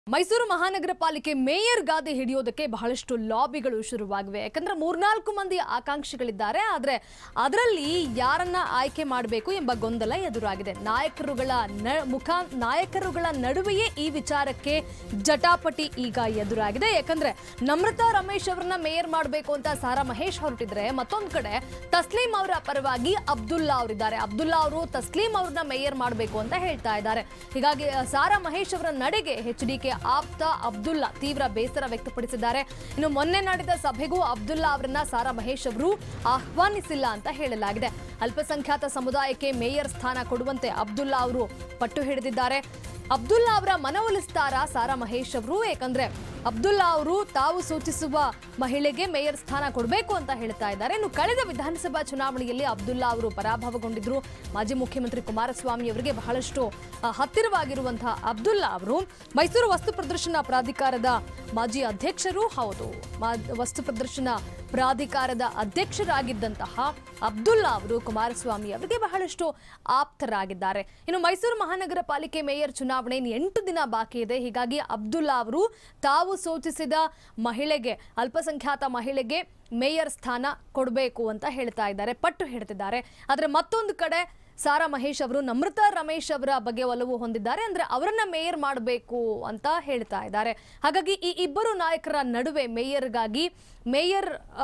ಮೈಸೂರು ಮಹಾನಗರ ಪಾಲಿಕೆ ಮೇಯರ್ ಗಾದಿ ಹಿಡಿಯೋದಕ್ಕೆ ಬಹಳಷ್ಟು ಲಾಬಿಗಳು ಶುರುವಾಗಿವೆ ಯಾಕಂದ್ರೆ ಮೂರ್ನಾಲ್ಕು ಮಂದಿ ಆಕಾಂಕ್ಷಿಗಳಿದ್ದಾರೆ ಆದ್ರೆ ಅದರಲ್ಲಿ ಯಾರನ್ನ ಆಯ್ಕೆ ಮಾಡಬೇಕು ಎಂಬ ಗೊಂದಲ ಎದುರಾಗಿದೆ ನಾಯಕರುಗಳ ನ- ಮುಖ ನಾಯಕರುಗಳ ನಡುವೆಯೇ ಈ ವಿಚಾರಕ್ಕೆ ಜಟಾಪಟಿ ಈಗ ಎದುರಾಗಿದೆ ಯಾಕಂದ್ರೆ ನಮ್ರತಾ ರಮೇಶ್ ಅವರನ್ನ ಮೇಯರ್ ಮಾಡಬೇಕು ಅಂತ ಸಾರಾ ಮಹೇಶ್ ಹೊರಟಿದ್ರೆ ಮತ್ತೊಂದು ಕಡೆ ತಸ್ಲೀಂ ಅವರ ಪರವಾಗಿ ಅಬ್ದುಲ್ಲಾ ಅವರಿದ್ದಾರೆ ಅಬ್ದುಲ್ಲಾ ಅವರು ತಸ್ಲೀಂ ಅವ್ರನ್ನ ಮೇಯರ್ ಮಾಡಬೇಕು ಅಂತ ಹೇಳ್ತಾ ಇದ್ದಾರೆ ಹೀಗಾಗಿ ಅಹ್, ಸಾರಾ ಮಹೇಶ್ ಅವರ ನಡೆಗೆ ಎಚ್ ಡಿ ಕೆ ಆಪ್ತ ಅಬ್ದುಲ್ಲಾ ತೀವ್ರ ಬೇಸರ ವ್ಯಕ್ತಪಡಿಸಿದ್ದಾರೆ ಇನ್ನು ಮೊನ್ನೆ ನಡೆದ ಸಭೆಗೂ ಅಬ್ದುಲ್ಲಾ ಅವರನ್ನ ಸಾರಾ ಮಹೇಶ್ ಅವರು ಆಹ್ವಾನಿಸಿಲ್ಲ ಅಂತ ಹೇಳಲಾಗಿದೆ ಅಲ್ಪಸಂಖ್ಯಾತ ಸಮುದಾಯಕ್ಕೆ ಮೇಯರ್ ಸ್ಥಾನ ಕೊಡುವಂತೆ ಅಬ್ದುಲ್ಲಾ ಅವರು ಪಟ್ಟು ಹಿಡಿದಿದ್ದಾರೆ ಅಬ್ದುಲ್ಲಾ ಅವರ ಮನವೊಲಿಸ್ತಾರ ಸಾರಾ ಮಹೇಶ್ ಅವರು ಯಾಕಂದ್ರೆ ಅಬ್ದುಲ್ಲಾ ಅವರು ತಾವು ಸೂಚಿಸುವ ಮಹಿಳೆಗೆ ಮೇಯರ್ ಸ್ಥಾನ ಕೊಡಬೇಕು ಅಂತ ಹೇಳ್ತಾ ಇದ್ದಾರೆ ಇನ್ನು ಕಳೆದ ವಿಧಾನಸಭಾ ಚುನಾವಣೆಯಲ್ಲಿ ಅಬ್ದುಲ್ಲಾ ಅವರು ಪರಾಭವಗೊಂಡಿದ್ರು ಮಾಜಿ ಮುಖ್ಯಮಂತ್ರಿ ಕುಮಾರಸ್ವಾಮಿ ಅವರಿಗೆ ಬಹಳಷ್ಟು ಆ, ಹತ್ತಿರವಾಗಿರುವಂತಹ ಅಬ್ದುಲ್ಲಾ ಅವರು ಮೈಸೂರು ವಸ್ತು ಪ್ರದರ್ಶನ ಪ್ರಾಧಿಕಾರದ ಮಾಜಿ ಅಧ್ಯಕ್ಷರೂ ಹೌದು ಮಾ- ವಸ್ತು ಪ್ರದರ್ಶನ ಪ್ರಾಧಿಕಾರದ ಅಧ್ಯಕ್ಷರಾಗಿದ್ದಂತಹ ಅಬ್ದುಲ್ಲಾ ಅವರು ಕುಮಾರಸ್ವಾಮಿ ಅವರಿಗೆ ಬಹಳಷ್ಟು ಆಪ್ತರಾಗಿದ್ದಾರೆ ಇನ್ನು ಮೈಸೂರು ಮಹಾನಗರ ಪಾಲಿಕೆ ಮೇಯರ್ ಚುನಾವಣೆ ಇನ್ನು ಎಂಟು ದಿನ ಬಾಕಿ ಇದೆ ಹೀಗಾಗಿ ಅಬ್ದುಲ್ಲಾ ಅವರು ತಾವು ಸೂಚಿಸಿದ ಮಹಿಳೆಗೆ ಅಲ್ಪಸಂಖ್ಯಾತ ಮಹಿಳೆಗೆ ಮೇಯರ್ ಸ್ಥಾನ ಕೊಡಬೇಕು ಅಂತ ಹೇಳ್ತಾ ಇದ್ದಾರೆ ಪಟ್ಟು ಹಿಡ್ತಿದ್ದಾರೆ ಆದರೆ ಮತ್ತೊಂದು ಕಡೆ ಸಾರಾ ಮಹೇಶ್ ಅವರು ನಮ್ರತಾ ರಮೇಶ್ ಅವರ ಬಗ್ಗೆ ಒಲವು ಹೊಂದಿದ್ದಾರೆ ಅಂದ್ರೆ ಅವರನ್ನ ಮೇಯರ್ ಮಾಡಬೇಕು ಅಂತ ಹೇಳ್ತಾ ಇದ್ದಾರೆ ಹಾಗಾಗಿ ಈ ಇಬ್ಬರು ನಾಯಕರ ನಡುವೆ ಮೇಯರ್ಗಾಗಿ ಮೇಯರ್ ಆ,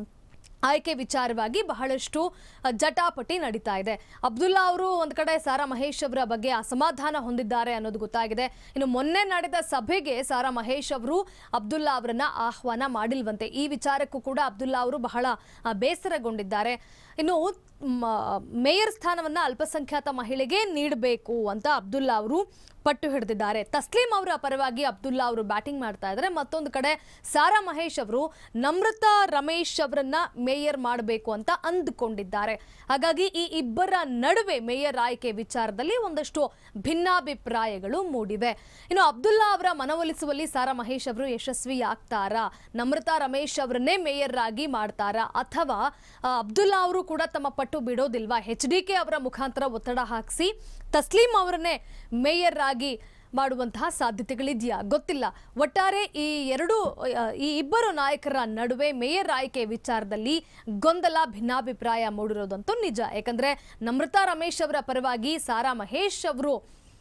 ಆಯ್ಕೆ ವಿಚಾರವಾಗಿ ಬಹಳಷ್ಟು ಅ, ಜಟಾಪಟಿ ನಡೀತಾ ಇದೆ ಅಬ್ದುಲ್ಲಾ ಅವರು ಒಂದ್ ಕಡೆ ಸಾರಾ ಮಹೇಶ್ ಅವರ ಬಗ್ಗೆ ಅಸಮಾಧಾನ ಹೊಂದಿದ್ದಾರೆ ಅನ್ನೋದು ಗೊತ್ತಾಗಿದೆ ಇನ್ನು ಮೊನ್ನೆ ನಡೆದ ಸಭೆಗೆ ಸಾರಾ ಮಹೇಶ್ ಅವರು ಅಬ್ದುಲ್ಲಾ ಅವರನ್ನ ಆಹ್ವಾನ ಮಾಡಿಲ್ವಂತೆ ಈ ವಿಚಾರಕ್ಕೂ ಕೂಡ ಅಬ್ದುಲ್ಲಾ ಅವರು ಬಹಳ ಅ, ಬೇಸರಗೊಂಡಿದ್ದಾರೆ ಇನ್ನು ಮ, ಮೇಯರ್ ಸ್ಥಾನವನ್ನ ಅಲ್ಪಸಂಖ್ಯಾತ ಮಹಿಳೆಗೆ ನೀಡಬೇಕು ಅಂತ ಅಬ್ದುಲ್ಲಾ ಅವರು ಪಟ್ಟು ಹಿಡಿದಿದ್ದಾರೆ ತಸ್ಲೀಂ ಅವರ ಪರವಾಗಿ ಅಬ್ದುಲ್ಲಾ ಅವರು ಬ್ಯಾಟಿಂಗ್ ಮಾಡ್ತಾ ಇದ್ದಾರೆ ಮತ್ತೊಂದು ಕಡೆ ಸಾರಾ ಮಹೇಶ್ ಅವರು ನಮ್ರತಾ ರಮೇಶ್ ಅವರನ್ನ ಮೇಯರ್ ಮಾಡಬೇಕು ಅಂತ ಅಂದುಕೊಂಡಿದ್ದಾರೆ ಹಾಗಾಗಿ ಈ ಇಬ್ಬರ ನಡುವೆ ಮೇಯರ್ ಆಯ್ಕೆ ವಿಚಾರದಲ್ಲಿ ಒಂದಷ್ಟು ಭಿನ್ನಾಭಿಪ್ರಾಯಗಳು ಮೂಡಿವೆ ಇನ್ನು ಅಬ್ದುಲ್ಲಾ ಅವರ ಮನವೊಲಿಸುವಲ್ಲಿ ಸಾರಾ ಮಹೇಶ್ ಅವರು ಯಶಸ್ವಿ ಆಗ್ತಾರಾ ನಮ್ರತಾ ರಮೇಶ್ ಅವರನ್ನೇ ಮೇಯರ್ ಆಗಿ ಮಾಡ್ತಾರಾ ಅಥವಾ ಆ, ಅಬ್ದುಲ್ಲಾ ಅವರು ಕೂಡ ತಮ್ಮ ಪಟ್ಟು ಬಿಡೋದಿಲ್ವಾ ಎಚ್ ಡಿ ಕೆ ಅವರ ಮುಖಾಂತರ ಒತ್ತಡ ಹಾಕಿಸಿ ತಸ್ಲೀಂ ಅವರನ್ನೇ ಮೇಯರ್ ಆಗಿ ಮಾಡುವಂತಹ ಸಾಧ್ಯತೆಗಳಿದೆಯಾ ಗೊತ್ತಿಲ್ಲ ಒಟ್ಟಾರೆ ಈ ಎರಡು ಆ, ಈ ಇಬ್ಬರು ನಾಯಕರ ನಡುವೆ ಮೇಯರ್ ಆಯ್ಕೆ ವಿಚಾರದಲ್ಲಿ ಗೊಂದಲ ಭಿನ್ನಾಭಿಪ್ರಾಯ ಮೂಡಿರೋದಂತೂ ನಿಜ ಯಾಕಂದ್ರೆ ನಮ್ರತಾ ರಮೇಶ್ ಅವರ ಪರವಾಗಿ ಸಾರಾ ಮಹೇಶ್ ಅವರು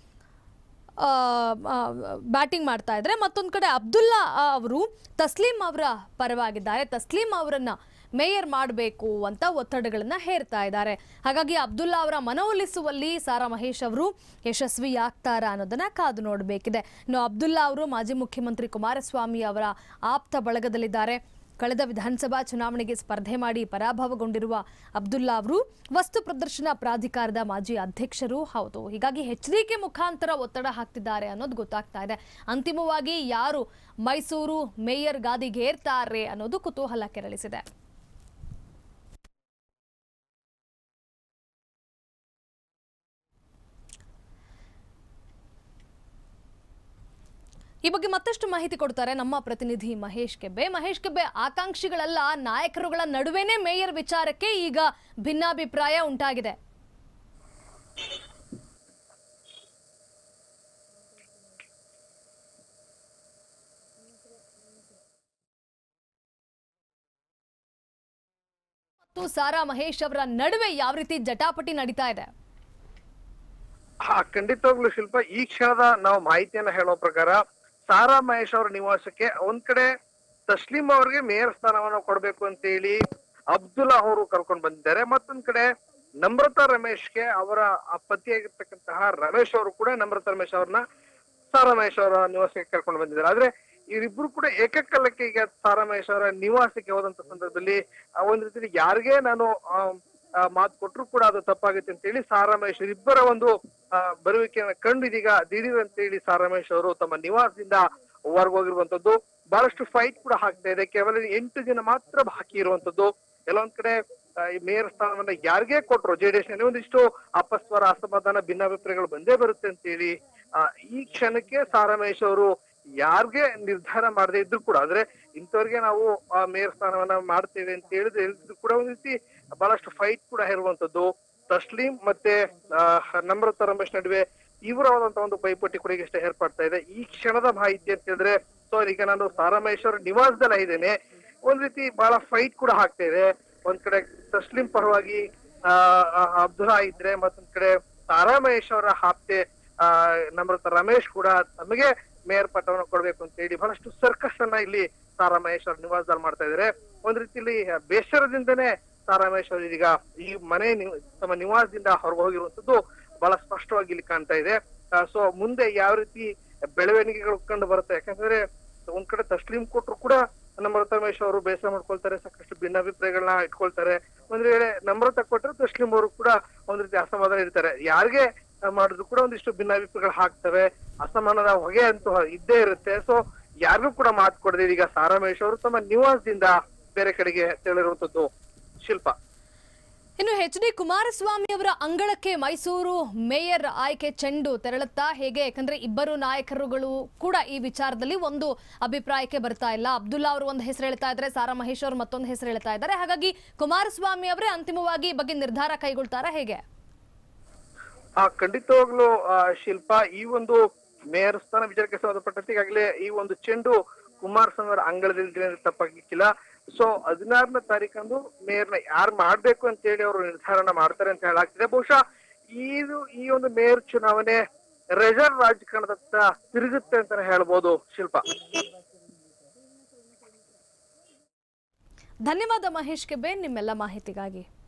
ಬ್ಯಾಟಿಂಗ್ ಮಾಡ್ತಾ ಇದ್ರೆ ಮತ್ತೊಂದು ಕಡೆ ಅಬ್ದುಲ್ಲಾ ಅವರು ತಸ್ಲೀಂ ಅವರ ಪರವಾಗಿದ್ದಾರೆ ತಸ್ಲೀಂ ಅವರನ್ನ ಮೇಯರ್ ಮಾಡಬೇಕು ಅಂತ ಒತ್ತಡಗಳನ್ನ ಹೇರ್ತಾ ಇದ್ದಾರೆ ಹಾಗಾಗಿ ಅಬ್ದುಲ್ಲಾ ಅವರ ಮನವೊಲಿಸುವಲ್ಲಿ ಸಾರಾ ಮಹೇಶ್ ಅವರು ಯಶಸ್ವಿ ಆಗ್ತಾರಾ ಅನ್ನೋದನ್ನ ಕಾದು ನೋಡಬೇಕಿದೆ ಇನ್ನು ಅಬ್ದುಲ್ಲಾ ಅವರು ಮಾಜಿ ಮುಖ್ಯಮಂತ್ರಿ ಕುಮಾರಸ್ವಾಮಿ ಅವರ ಆಪ್ತ ಬಳಗದಲ್ಲಿದ್ದಾರೆ ಕಳೆದ ವಿಧಾನಸಭಾ ಚುನಾವಣೆಗೆ ಸ್ಪರ್ಧೆ ಮಾಡಿ ಪರಾಭವಗೊಂಡಿರುವ ಅಬ್ದುಲ್ಲಾ ಅವರು ವಸ್ತು ಪ್ರದರ್ಶನ ಪ್ರಾಧಿಕಾರದ ಮಾಜಿ ಅಧ್ಯಕ್ಷರೂ ಹೌದು ಹೀಗಾಗಿ ಎಚ್ ಡಿ ಕೆ ಮುಖಾಂತರ ಒತ್ತಡ ಹಾಕ್ತಿದ್ದಾರೆ ಅನ್ನೋದು ಗೊತ್ತಾಗ್ತಾ ಇದೆ ಅಂತಿಮವಾಗಿ ಯಾರು ಮೈಸೂರು ಮೇಯರ್ ಗಾದಿಗೇರ್ತಾರೆ ಅನ್ನೋದು ಕುತೂಹಲ ಕೆರಳಿಸಿದೆ ಈ ಬಗ್ಗೆ ಮತ್ತಷ್ಟು ಮಾಹಿತಿ ಕೊಡ್ತಾರೆ ನಮ್ಮ ಪ್ರತಿನಿಧಿ ಮಹೇಶ್ ಕೆಬ್ಬೆ ಮಹೇಶ್ ಕೆಬ್ಬೆ ಆಕಾಂಕ್ಷಿಗಳಲ್ಲ ನಾಯಕರುಗಳ ನಡುವೆನೇ ಮೇಯರ್ ವಿಚಾರಕ್ಕೆ ಈಗ ಭಿನ್ನಾಭಿಪ್ರಾಯ ಉಂಟಾಗಿದೆ ಮತ್ತು ಸಾರಾ ಮಹೇಶ್ ಅವರ ನಡುವೆ ಯಾವ ರೀತಿ ಜಟಾಪಟಿ ನಡೀತಾ ಇದೆ ಹಾ ಖಂಡಿತವಾಗ್ಲೂ ಶಿಲ್ಪ ಈ ಕ್ಷಣದ ನಾವು ಮಾಹಿತಿಯನ್ನ ಹೇಳೋ ಪ್ರಕಾರ ಸಾರಾ ಮಹೇಶ್ ಅವರ ನಿವಾಸಕ್ಕೆ ಒಂದ್ ಕಡೆ ತಸ್ಲೀಂ ಅವರಿಗೆ ಮೇಯರ್ ಸ್ಥಾನವನ್ನ ಕೊಡ್ಬೇಕು ಅಂತ ಹೇಳಿ ಅಬ್ದುಲ್ಲಾ ಅವರು ಕರ್ಕೊಂಡ್ ಬಂದಿದ್ದಾರೆ ಮತ್ತೊಂದ್ ಕಡೆ ನಮ್ರತಾ ರಮೇಶ್ಗೆ ಅವರ ಆ ಪತಿಯಾಗಿರ್ತಕ್ಕಂತಹ ರಮೇಶ್ ಅವರು ಕೂಡ ನಮ್ರತಾ ರಮೇಶ್ ಅವ್ರನ್ನ ಸಾರಾ ಮಹೇಶ್ ಅವರ ನಿವಾಸಕ್ಕೆ ಕರ್ಕೊಂಡು ಬಂದಿದ್ದಾರೆ ಆದ್ರೆ ಇವರಿಬ್ರು ಕೂಡ ಏಕಕಾಲಕ್ಕೆ ಈಗ ಸಾರಾ ಮಹೇಶ್ ಅವರ ನಿವಾಸಕ್ಕೆ ಹೋದಂತ ಸಂದರ್ಭದಲ್ಲಿ ಆ, ಒಂದ್ ರೀತಿಯಲ್ಲಿ ಯಾರಿಗೇ ನಾನು ಆಮ್, ಆ, ಮಾತು ಕೊಟ್ರು ಕೂಡ ಅದು ತಪ್ಪಾಗುತ್ತೆ ಅಂತ ಹೇಳಿ ಸಾರಾ ಮಹೇಶ್ ಇಬ್ಬರ ಒಂದು ಆ, ಬರುವಿಕೆಯನ್ನ ಕಂಡು ಇದೀಗ ದಿಢೀರ್ ಅಂತ ಹೇಳಿ ಸಾರಾ ಮಹೇಶ್ ಅವರು ತಮ್ಮ ನಿವಾಸದಿಂದ ಹೊರಗೋಗಿರುವಂತದ್ದು ಬಹಳಷ್ಟು ಫೈಟ್ ಕೂಡ ಆಗ್ತಾ ಇದೆ ಕೇವಲ ಎಂಟು ದಿನ ಮಾತ್ರ ಬಾಕಿ ಇರುವಂತದ್ದು ಕೆಲವೊಂದ್ ಕಡೆ ಆ, ಈ ಮೇಯರ್ ಸ್ಥಾನವನ್ನ ಯಾರಿಗೇ ಕೊಟ್ರು ಜೆಡಿಎಸ್ ನಲ್ಲಿ ಒಂದಿಷ್ಟು ಅಪಸ್ವರ ಅಸಮಾಧಾನ ಭಿನ್ನಾಭಿಪ್ರಾಯಗಳು ಬಂದೇ ಬರುತ್ತೆ ಅಂತ ಹೇಳಿ ಆ, ಈ ಕ್ಷಣಕ್ಕೆ ಸಾರಾ ಮಹೇಶ್ ಅವರು ಯಾರ್ಗೆ ನಿರ್ಧಾರ ಮಾಡದೇ ಇದ್ರು ಕೂಡ ಅಂದ್ರೆ ಇಂಥವ್ರಿಗೆ ನಾವು ಆ ಮೇಯರ್ ಸ್ಥಾನವನ್ನ ಮಾಡ್ತೇವೆ ಅಂತ ಹೇಳಿದ್ರೆ ಹೇಳಿದ್ರು ಕೂಡ ಒಂದ್ ರೀತಿ ಬಹಳಷ್ಟು ಫೈಟ್ ಕೂಡ ಇರುವಂತದ್ದು ತಸ್ಲೀಂ ಮತ್ತೆ ಆ, ನಮ್ರತಾ ರಮೇಶ್ ನಡುವೆ ತೀವ್ರವಾದಂತ ಒಂದು ಪೈಪೋಟಿ ಕೂಡ ಈಗ ಅಷ್ಟೇ ಏರ್ಪಡ್ತಾ ಇದೆ ಈ ಕ್ಷಣದ ಮಾಹಿತಿ ಅಂತ ಹೇಳಿದ್ರೆ ಸೊ ಈಗ ನಾನು ಸಾರಾಮೇಶ್ವರ ನಿವಾಸದಲ್ಲ ಇದ್ದೇನೆ ಒಂದ್ ರೀತಿ ಬಹಳ ಫೈಟ್ ಕೂಡ ಆಗ್ತಾ ಇದೆ ಒಂದ್ ಕಡೆ ತಸ್ಲಿಂ ಪರವಾಗಿ ಆ ಆ, ಅಬ್ದುಲ್ಲಾ ಇದ್ರೆ ಮತ್ತೊಂದ್ ಕಡೆ ತಾರಾಮಹೇಶ್ ಅವರ ಹಾಪ್ತೆ ಆ ನಮ್ರತ ರಮೇಶ್ ಕೂಡ ತಮಗೆ ಮೇಯರ್ ಪಟ್ಟವನ್ನು ಕೊಡ್ಬೇಕು ಅಂತ ಹೇಳಿ ಬಹಳಷ್ಟು ಸರ್ಕಸ್ ಅನ್ನ ಇಲ್ಲಿ ತಾರಾಮಹೇಶ್ ಅವ್ರ ನಿವಾಸದಲ್ಲಿ ಮಾಡ್ತಾ ಇದಾರೆ ಒಂದ್ ರೀತಿಲಿ ಬೇಸರದಿಂದನೇ ತಾರಾಮಹೇಶ್ ಅವರು ಈಗ ಈ ಮನೆ ನಿ- ತಮ್ಮ ನಿವಾಸದಿಂದ ಹೊರಗೆ ಹೋಗಿರುವಂತದ್ದು ಬಹಳ ಸ್ಪಷ್ಟವಾಗಿ ಇಲ್ಲಿ ಕಾಣ್ತಾ ಇದೆ ಸೊ ಮುಂದೆ ಯಾವ ರೀತಿ ಬೆಳವಣಿಗೆಗಳು ಕಂಡು ಬರುತ್ತೆ ಯಾಕಂದ್ರೆ ಒಂದ್ ಕಡೆ ತಸ್ಲೀಂ ಕೊಟ್ರು ಕೂಡ ನಮ್ರತ ರಮೇಶ್ ಅವರು ಬೇಸರ ಮಾಡ್ಕೊಳ್ತಾರೆ ಸಾಕಷ್ಟು ಭಿನ್ನಾಭಿಪ್ರಾಯಗಳನ್ನ ಇಟ್ಕೊಳ್ತಾರೆ ಒಂದ್ ವೇಳೆ ನಮ್ರತ ಕೊಟ್ರೆ ತಸ್ಲೀಂ ಅವರು ಕೂಡ ಒಂದ್ ರೀತಿ ಅಸಮಾಧಾನ ಇರ್ತಾರೆ ಯಾರಿಗೆ ಮಾಡಿದ್ರು ಕೂಡ ಒಂದಿಷ್ಟು ಭಿನ್ನಾಭಿಪ್ರಾಯಗಳು ಹಾಕ್ತವೆ ಅಸಮಾನದ ಹೊಗೆ ಅಂತೂ ಇದ್ದೇ ಇರುತ್ತೆ ಸೊ ಯಾರಿಗೂ ಕೂಡ ಮಾತು ಕೊಡದೆ ಈಗ ಸಾರಾಮೇಶ್ ಅವರು ತಮ್ಮ ನಿವಾಸದಿಂದ ಬೇರೆ ಕಡೆಗೆ ತೆರಳಿರುವಂತದ್ದು ಶಿಲ್ಪ ಇನ್ನು ಎಚ್ ಡಿ ಕುಮಾರಸ್ವಾಮಿ ಅವರ ಅಂಗಳಕ್ಕೆ ಮೈಸೂರು ಮೇಯರ್ ಆಯ್ಕೆ ಚೆಂಡು ತೆರಳುತ್ತಾ ಹೇಗೆ ಯಾಕಂದ್ರೆ ಇಬ್ಬರು ನಾಯಕರುಗಳು ಕೂಡ ಈ ವಿಚಾರದಲ್ಲಿ ಒಂದು ಅಭಿಪ್ರಾಯಕ್ಕೆ ಬರ್ತಾ ಇಲ್ಲ ಅಬ್ದುಲ್ಲಾ ಅವರು ಒಂದು ಹೆಸರು ಹೇಳ್ತಾ ಇದ್ದಾರೆ ಸಾರಾ ಮಹೇಶ್ ಅವರು ಮತ್ತೊಂದು ಹೆಸರು ಹೇಳ್ತಾ ಇದ್ದಾರೆ ಹಾಗಾಗಿ ಕುಮಾರಸ್ವಾಮಿ ಅವರೇ ಅಂತಿಮವಾಗಿ ಈ ಬಗ್ಗೆ ನಿರ್ಧಾರ ಕೈಗೊಳ್ತಾರಾ ಹೇಗೆ ಆ ಖಂಡಿತವಾಗ್ಲೂ ಆ, ಶಿಲ್ಪ ಈ ಒಂದು ಮೇಯರ್ ಸ್ಥಾನ ವಿಚಾರಕ್ಕೆ ಸಂಬಂಧಪಟ್ಟಂತೆ ಈಗಾಗಲೇ ಈ ಒಂದು ಚೆಂಡು ಕುಮಾರಸ್ವಾಮಿ ಅವರ ಅಂಗಳದಲ್ಲಿ ತಪ್ಪಾಗಿಕ್ಕಿಲ್ಲ ಸೊ ಹದಿನಾರನೇ ತಾರೀಕಂದು ಮೇಯರ್ನ ಯಾರು ಮಾಡ್ಬೇಕು ಅಂತ ಹೇಳಿ ಅವರು ನಿರ್ಧಾರನ ಮಾಡ್ತಾರೆ ಅಂತ ಹೇಳಾಗ್ತಿದೆ ಬಹುಶಃ ಇದು ಈ ಒಂದು ಮೇಯರ್ ಚುನಾವಣೆ ರೆಸರ್ವ್ ರಾಜಕಾರಣದತ್ತ ತಿರುಗುತ್ತೆ ಅಂತಾನೆ ಹೇಳ್ಬೋದು ಶಿಲ್ಪ ಧನ್ಯವಾದ ಮಹೇಶ್ ಕೆಬೆ ನಿಮ್ಮೆಲ್ಲ ಮಾಹಿತಿಗಾಗಿ